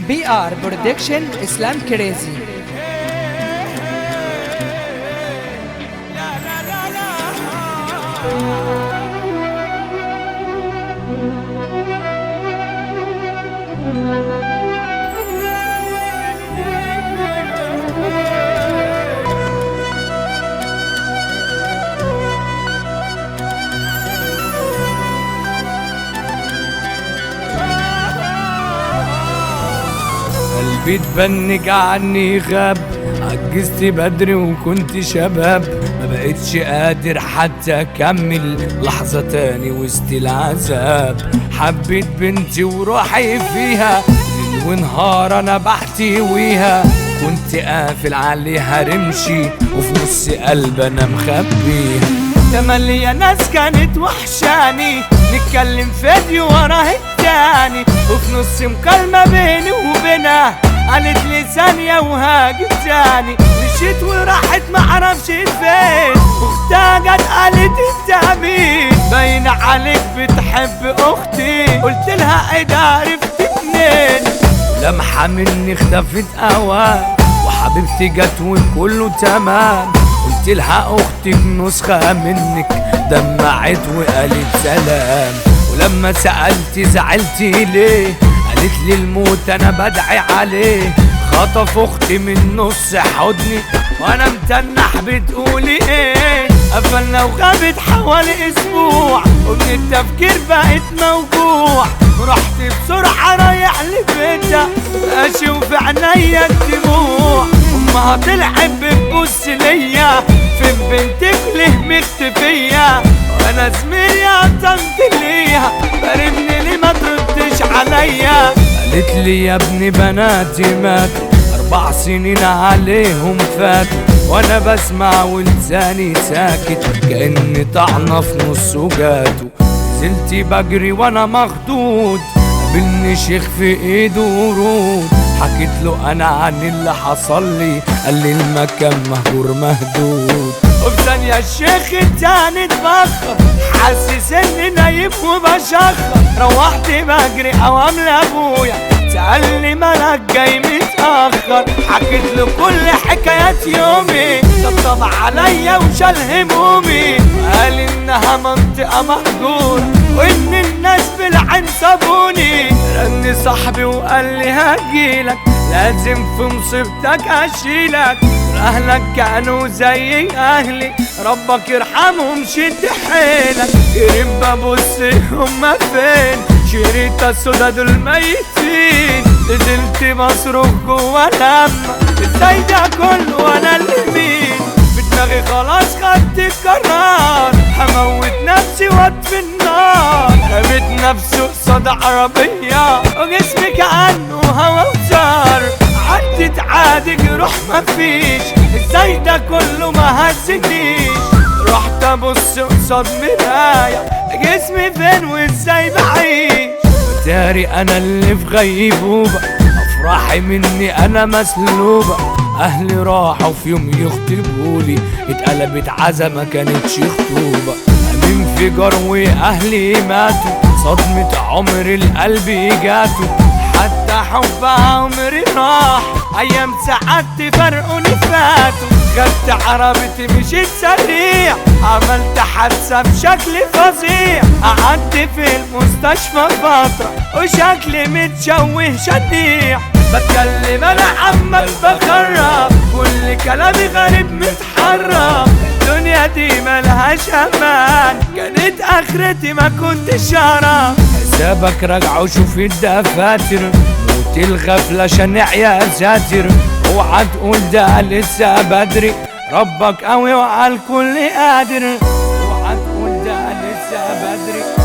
بي ار برودكشن اسلام كريزي قلبي اتبنج عني غاب عجزت بدري وكنت شباب ما بقتش قادر حتى اكمل لحظة تاني وسط العذاب حبيت بنتي وروحي فيها ليل ونهار انا بحتويها كنت قافل عليها رمشي وفي نص قلب انا مخبيها تملي ناس كانت وحشاني نتكلم فيديو ورا التاني وفي نص مكالمة بيني وبينها قالت لي ثانية وهاجي تاني مشيت وراحت معرفش فين واختها جت قالت انت مين باين عليك بتحب اختي قلت لها ايه ده عرفت منين لمحة مني اختفت اوان وحبيبتي جت وكله تمام قلت لها اختك نسخة منك دمعت وقالت سلام ولما سألت زعلتي ليه قالت لي الموت انا بدعي عليه خطف اختي من نص حضني وانا متنح بتقولي ايه قفلنا وغابت حوالي اسبوع ومن التفكير بقيت موجوع ورحت بسرعة رايح لبيتها اشوف عينيا الدموع امها طلعت بتبص ليا فين بنتك ليه مختفية وانا زميلي عطمت ليها قربني ليه ما تردش عليا قالت لي يا ابني بناتي ماتوا اربع سنين عليهم فاتوا وانا بسمع ولساني ساكت كاني طعنه في نصه جاتو نزلت بجري وانا مخدود قابلني شيخ في ايده ورود حكيت له انا عن اللي حصل لي قال لي المكان مهجور مهدود وفي ثانية الشيخ التاني اتبخر حاسس اني نايم وبشخر روحت بجري اوام لابويا سألني مالك جاي متأخر حكيت له كل حكايات يومي طبطب عليا وشال همومي وقال انها منطقة مهجورة وان الناس بالعين سابوني رن صاحبي وقال لي هجيلك لازم في مصيبتك اشيلك اهلك كانوا زي اهلي ربك يرحمهم شد حيلك قريب ببص هما فين شريط السودا دول ميتين نزلت مصروف جوا لما ازاي ده كله وانا اللي مين في دماغي خلاص خدت القرار هموت نفسي واطفي النار رميت نفسي قصاد عربية وجسمي كأنه هوا وزار عدت عادي جروح مفيش ازاي ده كله ما هزنيش رحت ابص قصاد مراية جسمي فين وازاي بعيش داري انا اللي في غيبوبة افراحي مني انا مسلوبة اهلي راحوا في يوم يخطبولي اتقلبت عزا ما كانتش خطوبة امين في جروي اهلي ماتوا صدمة عمر القلب جاتوا حتى حب عمري راح ايام سعادتي فرقوني فاتوا خدت عربيتي مشيت سريع عملت حادثة بشكل فظيع قعدت في المستشفى فترة وشكلي متشوه شنيع بتكلم انا عمال بخرب كل كلامي غريب متحرك الدنيا دي ملهاش امان كانت اخرتي ما كنتش اعرف حسابك راجع وشوف الدفاتر موت الغفلة شنع يا ساتر اوعى تقول ده لسه بدري ربك قوي وعلى الكل قادر اوعى تقول ده لسه بدري